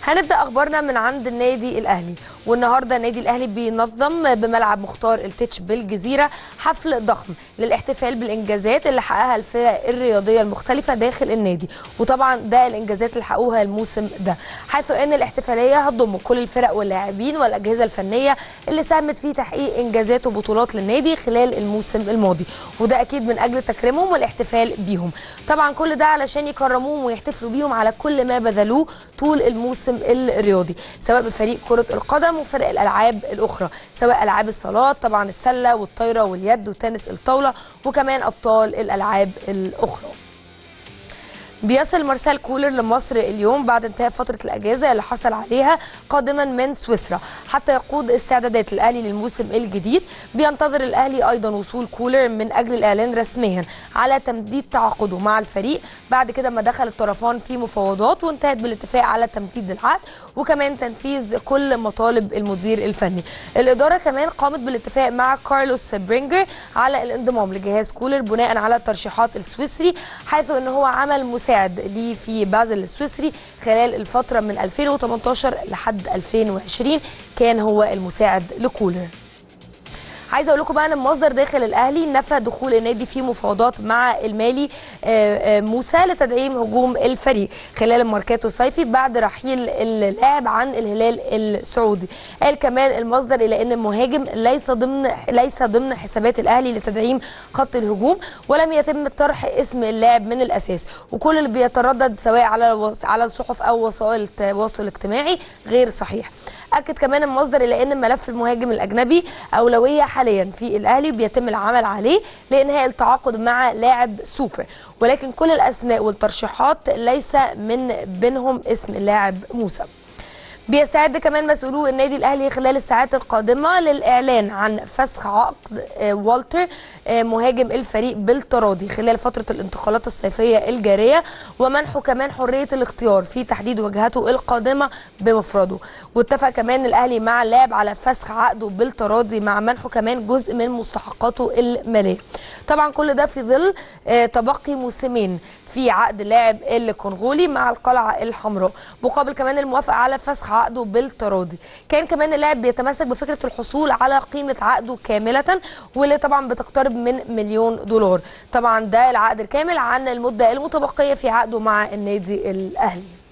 هنبدا اخبارنا من عند النادي الاهلي والنهارده النادي الاهلي بينظم بملعب مختار التتش بالجزيره حفل ضخم للاحتفال بالانجازات اللي حققها الفرق الرياضيه المختلفه داخل النادي وطبعا ده الانجازات اللي حققوها الموسم ده حيث ان الاحتفاليه هتضم كل الفرق واللاعبين والاجهزه الفنيه اللي ساهمت في تحقيق انجازات وبطولات للنادي خلال الموسم الماضي وده اكيد من اجل تكريمهم والاحتفال بيهم طبعا كل ده علشان يكرموهم ويحتفلوا بيهم على كل ما بذلوه طول الموسم الرياضي سواء بفريق كره القدم وفرق الالعاب الاخرى سواء العاب الصالات طبعا السله والطايره واليد وتنس الطاوله وكمان ابطال الالعاب الاخرى بيصل مارسيل كولر لمصر اليوم بعد انتهاء فتره الاجازه اللي حصل عليها قادما من سويسرا حتى يقود استعدادات الاهلي للموسم الجديد بينتظر الاهلي ايضا وصول كولر من اجل الاعلان رسميا على تمديد تعاقده مع الفريق بعد كده ما دخل الطرفان في مفاوضات وانتهت بالاتفاق على تمديد العقد وكمان تنفيذ كل مطالب المدير الفني الاداره كمان قامت بالاتفاق مع كارلوس برينجر على الانضمام لجهاز كولر بناء على الترشيحات السويسري حيث ان هو عمل مساعد ليه في بازل السويسري خلال الفتره من 2018 لحد 2020 كان هو المساعد لكولر عايزه اقول لكم بقى ان مصدر داخل الاهلي نفى دخول النادي في مفاوضات مع المالي موسى لتدعيم هجوم الفريق خلال الماركاتو الصيفي بعد رحيل اللاعب عن الهلال السعودي قال كمان المصدر الى ان المهاجم ليس ضمن ليس ضمن حسابات الاهلي لتدعيم خط الهجوم ولم يتم طرح اسم اللاعب من الاساس وكل اللي بيتردد سواء على على الصحف او وسائل التواصل الاجتماعي غير صحيح اكد كمان المصدر الى ان ملف المهاجم الاجنبي اولويه حاليا في الاهلي بيتم العمل عليه لانهاء التعاقد مع لاعب سوبر ولكن كل الاسماء والترشيحات ليس من بينهم اسم اللاعب موسى بيستعد كمان مسؤولو النادي الاهلي خلال الساعات القادمه للاعلان عن فسخ عقد والتر مهاجم الفريق بالتراضي خلال فتره الانتقالات الصيفيه الجاريه ومنحه كمان حريه الاختيار في تحديد وجهته القادمه بمفرده واتفق كمان الاهلي مع اللاعب على فسخ عقده بالتراضي مع منحه كمان جزء من مستحقاته الماليه طبعا كل ده في ظل تبقي موسمين في عقد اللاعب الكونغولي مع القلعه الحمراء مقابل كمان الموافقه على فسخ عقده بالتراضي كان كمان اللاعب بيتمسك بفكره الحصول على قيمه عقده كامله واللي طبعا بتقترب من مليون دولار طبعا ده العقد الكامل عن المده المتبقيه في عقده مع النادي الاهلي